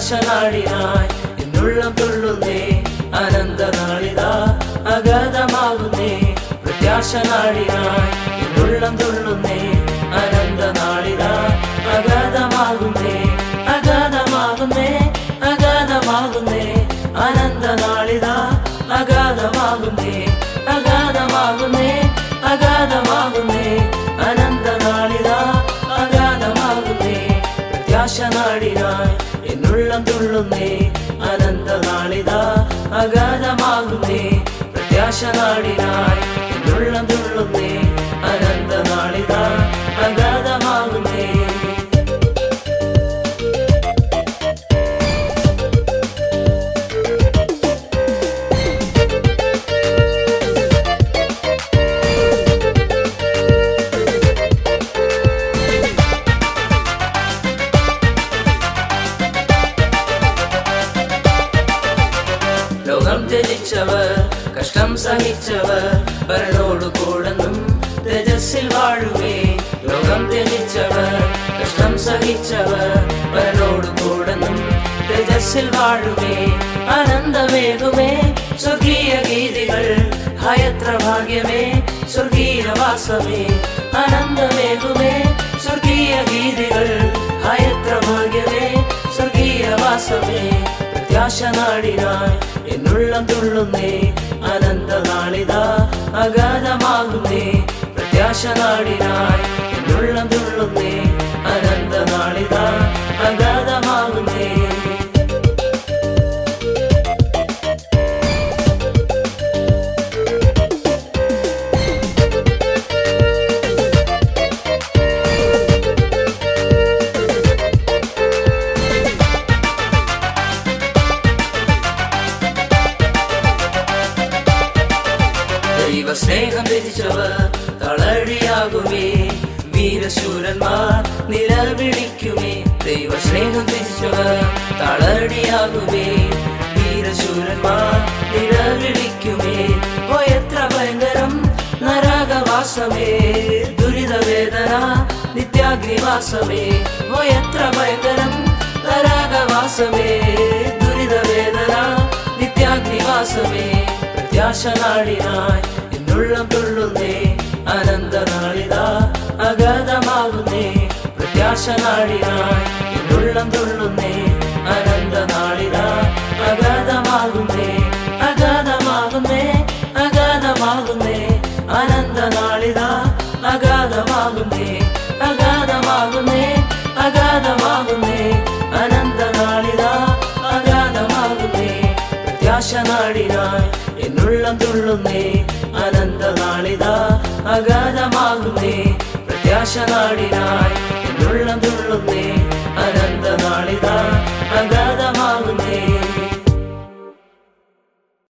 പ്രത്യാശനാടിനായി എന്നുള്ളം തുള്ളുന്നേ അനന്തനാളിതാ അഗാധമാകുന്നേ പ്രത്യാശനാടിനായി എന്നുള്ളം തുള്ളുന്നേ അനന്തനാളിതാ അഗാധമാകുന്നേ അഗാധമാകുന്നേ അഗാധമാകുന്നേ അനന്തനാളിതാ അഗാധമാകുന്നേ അഗാധമാകുന്നേ അഗാധമാകുന്നേ അനന്തനാളിതാ അഗാധമാകുന്നേ പ്രത്യാശ നാടിനായി എന്നുള്ളം തുള്ളുന്നേ അനന്തനാളിതാ അഗാധമാകുന്നേ പ്രത്യാശ നാടിനായി എന്നുള്ളം തുള്ളുന്നേ അനന്തനാളിതാ അഗാധമാകുന്നേ ലോകം ത്യജിച്ചവർ കഷ്ടം സഹിച്ചവർ പരനോട് കൂടന്നും തേജസ്സിൽ വാഴുവേ ലോകം ത്യജിച്ചവർ കഷ്ടം സഹിച്ചവർ പരനോട് കൂടന്നും തേജസ്സിൽ വാഴുവേ ആനന്ദമേകുമേ സ്വർഗീയ ഗീതികൾ ഹയത്ര ഭാഗ്യമേ സ്വർഗീയ വാസമേ ആനന്ദമേകുമേ സ്വർഗീയ ഗീതികൾ ഹയത്ര ഭാഗ്യമേ സ്വർഗീയ വാസമേ പ്രത്യാശ നാടിനായി എന്നുള്ളം തുള്ളുന്നേ അനന്തനാളിതാ അഗാധമാകുന്നേ പ്രത്യാശ നാടിനായി എന്നുള്ളം തുള്ളുന്നേ അനന്തനാളിതാ അഗാധമാകുന്നേ ദൈവ സ്നേഹം ധരിച്ചവർ തളഴിയാകുമേ വീരശൂരന്മാർ നിലവിളിക്കുമേ ദൈവ സ്നേഹം ധരിച്ചവർ തളടിയാകുമേ വീരശൂരന്മാർ നിലവിളിക്കുമേ ഓ എത്ര ഭയങ്കരം നരകവാസമേ ദുരിതവേദന നിത്യാഗ്നിവാസമേ ഓ എത്ര ഭയങ്കരം നരകവാസമേ ദുരിതവേദന നിത്യാഗ്നിവാസമേ പ്രത്യാശ നാടിനായി എന്നുള്ളം തുള്ളുന്നേ അനന്തനാളിതാ അഗാധമാകുന്നേ പ്രത്യാശ നാടിനായി എന്നുള്ളം തുള്ളുന്നേ അനന്തനാളിതാ അഗാധമാകുന്നേ അഗാധമാകുന്നേ അഗാധമാകുന്നേ അനന്തനാളിതാ അഗാധമാകുന്നേ അഗാധമാകുന്നേ അഗാധമാകുന്നേ അനന്തനാളിതാ അഗാധമാകുന്നേ പ്രത്യാശ നാടിനായി എന്നുള്ളം തുള്ളുന്നേ അനന്തനാളിതാ അഗാധമാകുന്നേ പ്രത്യാശ നാടിനായി എന്നുള്ളം തുള്ളുന്നേ അനന്തനാളിതാ